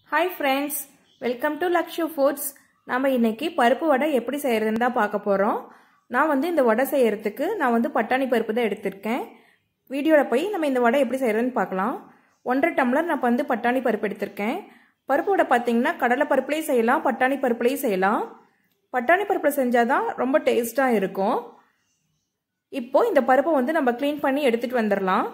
hi friends welcome to Lakshu foods நம்ம இன்னைக்கு பருப்பு வடை எப்படி செய்கிறதுன்னு தான் பார்க்க போகிறோம் நான் வந்து இந்த வடை செய்கிறதுக்கு நான் வந்து பட்டாணி பருப்பு தான் எடுத்திருக்கேன் வீடியோவில் போய் நம்ம இந்த வடை எப்படி செய்கிறதுன்னு பார்க்கலாம் ஒன்றரை டம்ளர் நான் வந்து பட்டாணி பருப்பு எடுத்திருக்கேன் பருப்பு வடை பார்த்தீங்கன்னா கடலை பருப்புலேயும் செய்யலாம் பட்டாணி பருப்புலேயும் செய்யலாம் பட்டாணி பருப்பில் செஞ்சால் தான் ரொம்ப டேஸ்ட்டாக இருக்கும் இப்போது இந்த பருப்பை வந்து நம்ம க்ளீன் பண்ணி எடுத்துகிட்டு வந்துடலாம்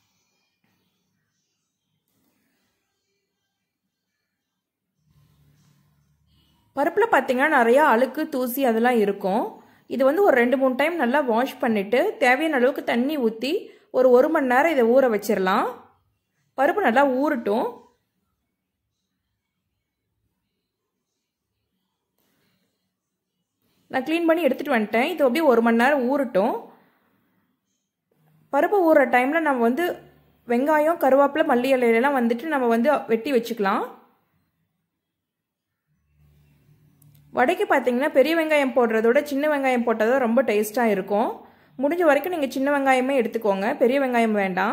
பருப்பில் பார்த்தீங்கன்னா நிறையா அழுக்கு தூசி அதெல்லாம் இருக்கும் இது வந்து ஒரு ரெண்டு மூணு டைம் நல்லா வாஷ் பண்ணிவிட்டு தேவையான அளவுக்கு தண்ணி ஊற்றி ஒரு ஒரு மணி நேரம் இதை ஊற வச்சிடலாம் பருப்பு நல்லா ஊறட்டும் நான் க்ளீன் பண்ணி எடுத்துகிட்டு வந்துட்டேன் இது அப்படியே ஒரு மணி நேரம் ஊறட்டும் பருப்பு ஊறுற டைமில் நம்ம வந்து வெங்காயம் கருவேப்பிலை மல்லி இலையெல்லாம் வந்துட்டு நம்ம வந்து வெட்டி வச்சுக்கலாம் வடைக்கு பார்த்தீங்கன்னா பெரிய வெங்காயம் போடுறதோட சின்ன வெங்காயம் போட்டால் தான் ரொம்ப டேஸ்ட்டாக இருக்கும் முடிஞ்ச வரைக்கும் நீங்கள் சின்ன வெங்காயமே எடுத்துக்கோங்க பெரிய வெங்காயம் வேண்டாம்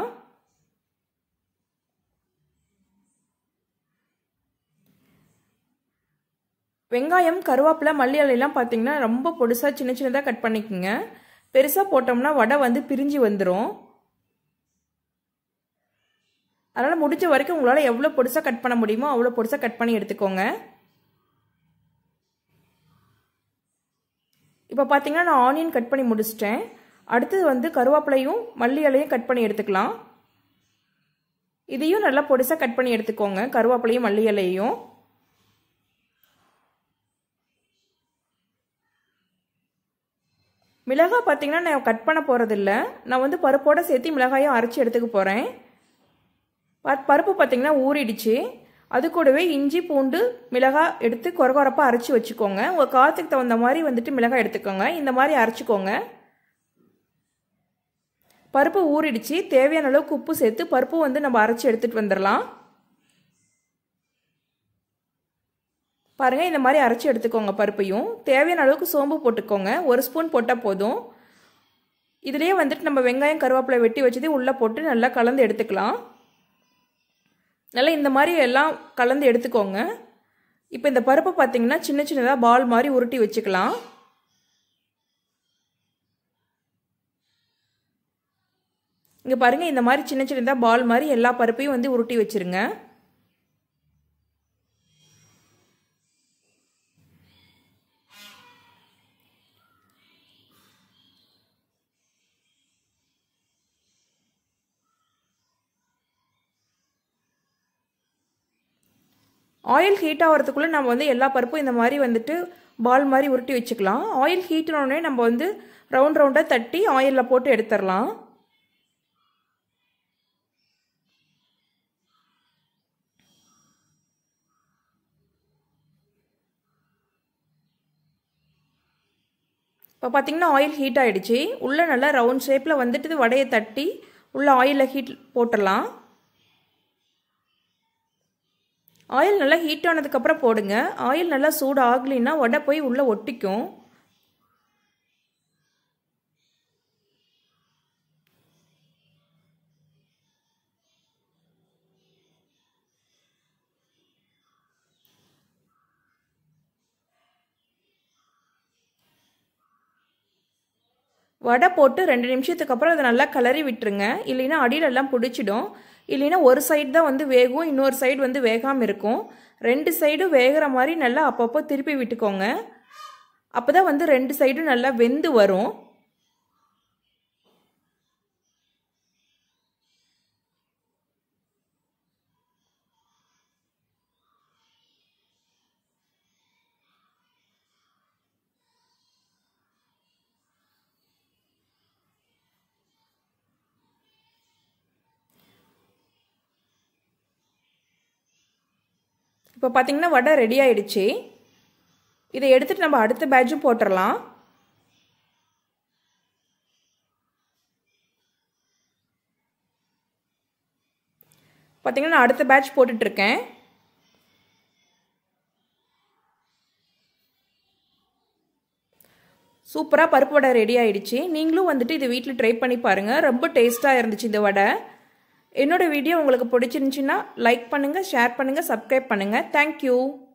வெங்காயம் கருவேப்பிலை மல்லி இலையெல்லாம் பார்த்தீங்கன்னா ரொம்ப பொடுசாக சின்ன சின்னதாக கட் பண்ணிக்கோங்க பெருசாக போட்டோம்னா வடை வந்து பிரிஞ்சு வந்துடும் அதனால் முடிஞ்ச வரைக்கும் உங்களால் எவ்வளோ பொடுசாக கட் பண்ண முடியுமோ அவ்வளோ பொடுசாக கட் பண்ணி எடுத்துக்கோங்க இப்போ பார்த்தீங்கன்னா நான் ஆனியன் கட் பண்ணி முடிச்சிட்டேன் அடுத்தது வந்து கருவேப்பிலையும் மல்லி இலையும் கட் பண்ணி எடுத்துக்கலாம் இதையும் நல்லா பொடிசாக கட் பண்ணி எடுத்துக்கோங்க கருவேப்பிலையும் மல்லி இலையும் மிளகாய் பார்த்தீங்கன்னா நான் கட் பண்ண போகிறதில்ல நான் வந்து பருப்போடு சேர்த்து மிளகாயும் அரைச்சி எடுத்துக்க போகிறேன் பருப்பு பார்த்தீங்கன்னா ஊறிடுச்சு அது கூடவே இஞ்சி பூண்டு மிளகாய் எடுத்து கொரகொரப்பாக அரைச்சி வச்சுக்கோங்க உங்கள் காரத்துக்கு தகுந்த மாதிரி வந்துட்டு மிளகாய் எடுத்துக்கோங்க இந்த மாதிரி அரைச்சிக்கோங்க பருப்பு ஊறிடுச்சு தேவையான அளவுக்கு உப்பு சேர்த்து பருப்பு வந்து நம்ம அரைச்சி எடுத்துகிட்டு வந்துடலாம் பாருங்கள் இந்த மாதிரி அரைச்சி எடுத்துக்கோங்க பருப்பையும் தேவையான அளவுக்கு சோம்பு போட்டுக்கோங்க ஒரு ஸ்பூன் போட்டால் போதும் இதுலேயே வந்துட்டு நம்ம வெங்காயம் கருவேப்பிலை வெட்டி வச்சதே உள்ளே போட்டு நல்லா கலந்து எடுத்துக்கலாம் நல்லா இந்த மாதிரி எல்லாம் கலந்து எடுத்துக்கோங்க இப்போ இந்த பருப்பு பார்த்தீங்கன்னா சின்ன சின்னதாக பால் மாதிரி உருட்டி வச்சுக்கலாம் இங்கே பாருங்கள் இந்த மாதிரி சின்ன சின்னதாக பால் மாதிரி எல்லா பருப்பையும் வந்து உருட்டி வச்சுருங்க ஆயில் ஹீட் ஆகிறதுக்குள்ளே நம்ம வந்து எல்லா பருப்பும் இந்த மாதிரி வந்துட்டு பால் மாதிரி உருட்டி வச்சுக்கலாம் ஆயில் ஹீட்னோடனே நம்ம வந்து ரவுண்ட் ரவுண்டாக தட்டி ஆயிலில் போட்டு எடுத்துடலாம் இப்போ பார்த்தீங்கன்னா ஆயில் ஹீட் ஆகிடுச்சு உள்ளே நல்லா ரவுண்ட் ஷேப்பில் வந்துட்டு வடையை தட்டி உள்ளே ஆயிலில் ஹீட் போட்டுடலாம் ஆயில் நல்லா ஹீட் ஆனதுக்கப்புறம் போடுங்க ஆயில் நல்லா சூடு ஆகலைன்னா வடை போய் உள்ளே ஒட்டிக்கும் வடை போட்டு ரெண்டு நிமிஷத்துக்கு அப்புறம் அதை நல்லா கிளறி விட்டுருங்க இல்லைன்னா அடியிலெல்லாம் பிடிச்சிடும் இல்லைன்னா ஒரு சைடு தான் வந்து வேகும் இன்னொரு சைடு வந்து வேகாமல் இருக்கும் ரெண்டு சைடும் வேகிற மாதிரி நல்லா அப்பப்போ திருப்பி விட்டுக்கோங்க அப்போ தான் வந்து ரெண்டு சைடும் நல்லா வெந்து வரும் இப்போ பார்த்தீங்கன்னா வடை ரெடி ஆயிடுச்சு இதை எடுத்துகிட்டு நம்ம அடுத்த பேட்சும் போட்டுடலாம் பார்த்தீங்கன்னா நான் அடுத்த பேட்ச் போட்டுட்ருக்கேன் சூப்பராக பருப்பு வடை ரெடி ஆயிடுச்சு நீங்களும் வந்துட்டு இது வீட்டில் ட்ரை பண்ணி பாருங்கள் ரொம்ப டேஸ்ட்டாக இருந்துச்சு இந்த வடை என்னோடய வீடியோ உங்களுக்கு பிடிச்சிருந்துச்சின்னா லைக் பண்ணுங்கள் ஷேர் பண்ணுங்கள் சப்ஸ்கிரைப் பண்ணுங்கள் தேங்க்யூ